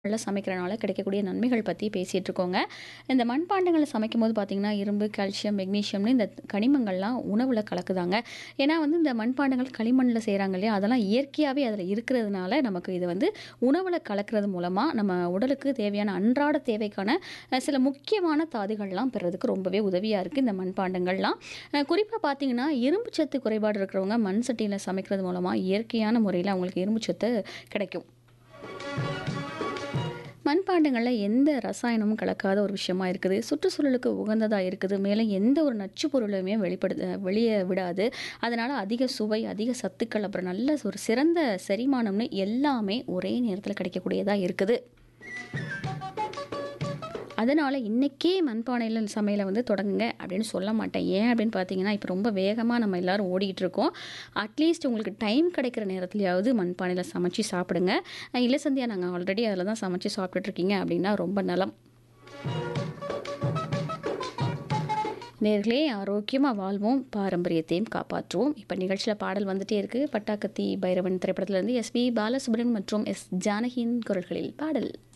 மண்பாண்டங்கள்ல சமைக்கிறனால கிடைக்கக்கூடிய நன்மைகள் பத்தி பேசிட்டு இருக்கோங்க. இந்த மண்பாண்டங்கள்ல சமைக்கும்போது பார்த்தீங்கன்னா, இரும்பு, கால்சியம், மெக்னீசியம்னு இந்த கனிமங்கள்லாம் உணவுல கலக்குதாங்க. ஏன்னா வந்து இந்த மண்பாண்டங்கள் களிமண்ல செய்றாங்க இல்லையா? அதெல்லாம் இயற்கையாவே அதில இருக்கிறதுனால, நமக்கு இது வந்து உணவுல கலக்கிறது மூலமா நம்ம உடலுக்கு தேவையான அன்றாட தேவைக்கான அ சில முக்கியமான தாதுகள்லாம் பெறதுக்கு ரொம்பவே உதவியா இருக்கு இந்த மண்பாண்டங்கள்லாம். அ குறிப்பா பார்த்தீங்கன்னா, இரும்பு சத்து குறைபாடு இருக்கிறவங்க மண் சட்டியில சமைக்கிறது மூலமா இயற்கையான முறையில அவங்களுக்கு இரும்பு சத்து கிடைக்கும். மண்பாண்டங்கள்ல எந்த ரசாயனமும் கலக்காத ஒரு விஷயமா இருக்குது. சுற்றுச்சூழலுக்கு உகந்ததா இருக்குது. மேலும் எந்த ஒரு நச்சு பொருளையுமே வெளிப்படுத்த வெளிய விடாது. அதனால அதிக சுவை, அதிக சத்துக்கள், அப்புறம் நல்ல ஒரு சிறந்த செரிமானம்னு எல்லாமே ஒரே நேரத்தில கிடைக்கக்கூடியதா இருக்குது. அதனால இன்னைக்கே மண்பானையில சமையல வந்து தொடங்குங்க அப்படின்னு சொல்ல மாட்டேன். ஏன் அப்படின்னு பார்த்தீங்கன்னா, இப்ப ரொம்ப வேகமா நம்ம எல்லாரும் ஓடிக்கிட்டு இருக்கோம். அட்லீஸ்ட் உங்களுக்கு டைம் கிடைக்கிற நேரத்திலயாவது மண்பானையில சமைச்சு சாப்பிடுங்க. அ இல்ல சந்தியா நாங்க ஆல்ரெடி அதில தான் சமைச்சு சாப்பிட்டுட்டு இருக்கீங்க அப்படின்னா ரொம்ப நலம். நேயர்களே ஆரோக்கியமா வாழ்வோம், பாரம்பரியத்தையும் காப்பாற்றுவோம். இப்ப நிகழ்ச்சியில பாடல் வந்துட்டே இருக்கு. பட்டாக்கத்தி பைரவன் திரைப்படத்திலிருந்து எஸ்பி பாலசுப்ரமணியன் மற்றும் எஸ். ஜானகியின் குரல்களில் பாடல்.